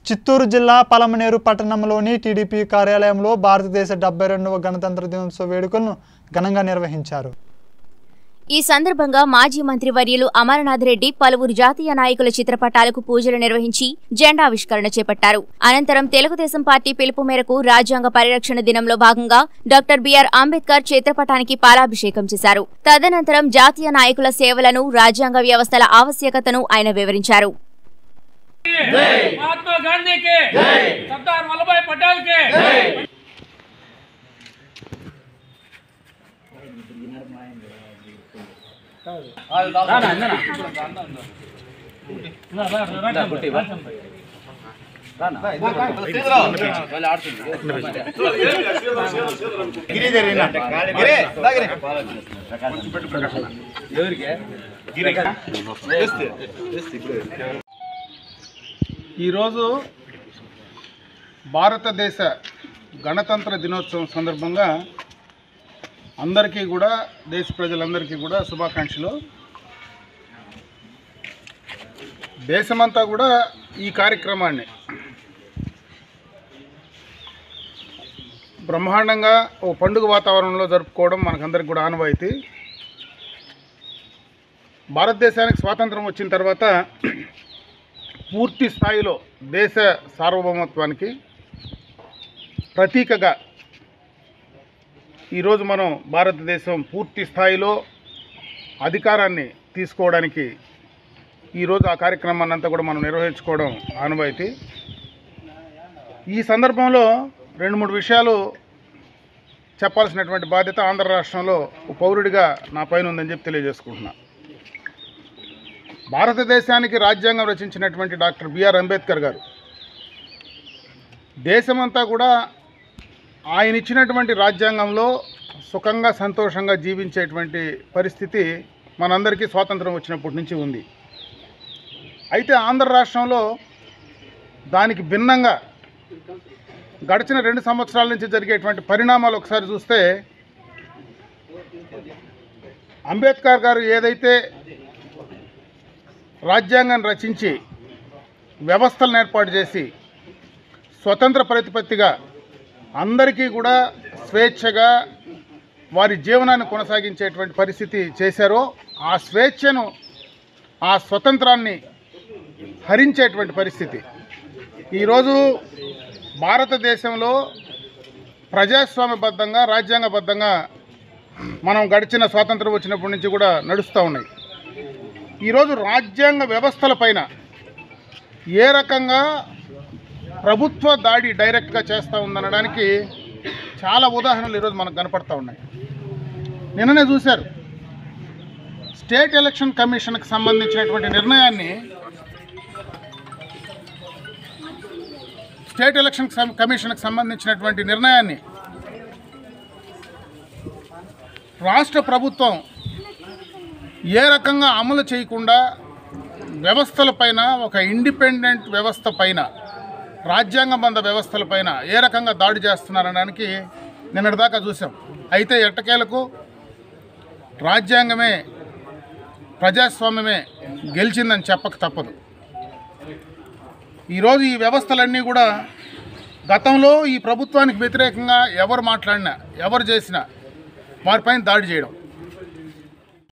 చిత్తూరు జిల్లా పలమనేరు పట్టణంలోని టీడీపీ కార్యాలయంలో భారతదేశ డెబ్బై రెండవ గణతంత్ర దినోత్సవ వేడుకలను ఘనంగా నిర్వహించారు ఈ సందర్భంగా మాజీ మంత్రి వర్యులు అమరనాథ్ రెడ్డి పలువురు జాతీయ నాయకుల చిత్రపటాలకు పూజలు నిర్వహించి జెండావిష్కరణ చేపట్టారు అనంతరం తెలుగుదేశం పార్టీ పిలుపు మేరకు రాజ్యాంగ పరిరక్షణ దినంలో భాగంగా డాక్టర్ బిఆర్ అంబేద్కర్ చిత్రపటానికి పాలాభిషేకం చేశారు తదనంతరం జాతీయ నాయకుల సేవలను రాజ్యాంగ వ్యవస్థల ఆవశ్యకతను ఆయన వివరించారు महात्मा गांधी के सरदार वल्लभ भाई पटेल के ఈరోజు భారతదేశ గణతంత్ర దినోత్సవం సందర్భంగా అందరికీ కూడా దేశ ప్రజలందరికీ కూడా శుభాకాంక్షలు దేశమంతా కూడా ఈ కార్యక్రమాన్ని బ్రహ్మాండంగా ఓ పండుగ వాతావరణంలో జరుపుకోవడం మనకందరికి కూడా ఆనవాయితీ భారతదేశానికి స్వాతంత్రం వచ్చిన తర్వాత పూర్తి స్థాయిలో దేశ సార్వభౌమత్వానికి ప్రతీకగా ఈరోజు మనం భారతదేశం పూర్తి స్థాయిలో అధికారాన్ని తీసుకోవడానికి ఈరోజు ఆ కార్యక్రమాన్ని అంతా కూడా మనం నిర్వహించుకోవడం ఆనవాయితీ ఈ సందర్భంలో రెండు మూడు విషయాలు చెప్పాల్సినటువంటి బాధ్యత ఆంధ్ర రాష్ట్రంలో ఒక పౌరుడిగా నా పైన ఉందని చెప్పి తెలియజేసుకుంటున్నా భారతదేశానికి రాజ్యాంగం రచించినటువంటి డాక్టర్ బిఆర్ అంబేద్కర్ గారు దేశమంతా కూడా ఆయన ఇచ్చినటువంటి రాజ్యాంగంలో సుఖంగా సంతోషంగా జీవించేటువంటి పరిస్థితి మనందరికీ స్వాతంత్రం వచ్చినప్పటి నుంచి ఉంది అయితే ఆంధ్ర రాష్ట్రంలో దానికి భిన్నంగా గడిచిన రెండు సంవత్సరాల నుంచి జరిగేటువంటి పరిణామాలు ఒకసారి చూస్తే అంబేద్కర్ గారు ఏదైతే రాజ్యాంగాన్ని రచించి వ్యవస్థలను ఏర్పాటు చేసి స్వతంత్ర ప్రతిపత్తిగా అందరికీ కూడా స్వేచ్ఛగా వారి జీవనాన్ని కొనసాగించేటువంటి పరిస్థితి చేశారో ఆ స్వేచ్ఛను ఆ స్వతంత్రాన్ని హరించేటువంటి పరిస్థితి ఈరోజు భారతదేశంలో ప్రజాస్వామ్యబద్ధంగా రాజ్యాంగబద్ధంగా మనం గడిచిన స్వాతంత్రం వచ్చినప్పటి నుంచి కూడా నడుస్తూ ఉన్నాయి ఈరోజు రాజ్యాంగ వ్యవస్థల పైన ఏ రకంగా ప్రభుత్వ దాడి డైరెక్ట్గా చేస్తూ ఉందనడానికి చాలా ఉదాహరణలు ఈరోజు మనకు కనపడతా ఉన్నాయి నిన్ననే చూశారు స్టేట్ ఎలక్షన్ కమిషన్కి సంబంధించినటువంటి నిర్ణయాన్ని స్టేట్ ఎలక్షన్ సం- కమిషన్కి సంబంధించినటువంటి నిర్ణయాన్ని రాష్ట్ర ప్రభుత్వం ఏ రకంగా అమలు చేయకుండా వ్యవస్థలపైన ఒక ఇండిపెండెంట్ వ్యవస్థ పైన రాజ్యాంగబంధ వ్యవస్థలపైన ఏ రకంగా దాడి చేస్తున్నారనడానికి నిన్నటిదాకా చూసాం అయితే ఎట్టకేలకు రాజ్యాంగమే ప్రజాస్వామ్యమే గెలిచిందని చెప్పక తప్పదు ఈరోజు ఈ వ్యవస్థలన్నీ కూడా గతంలో ఈ ప్రభుత్వానికి వ్యతిరేకంగా ఎవరు మాట్లాడినా ఎవరు చేసినా వారిపైన దాడి చేయడం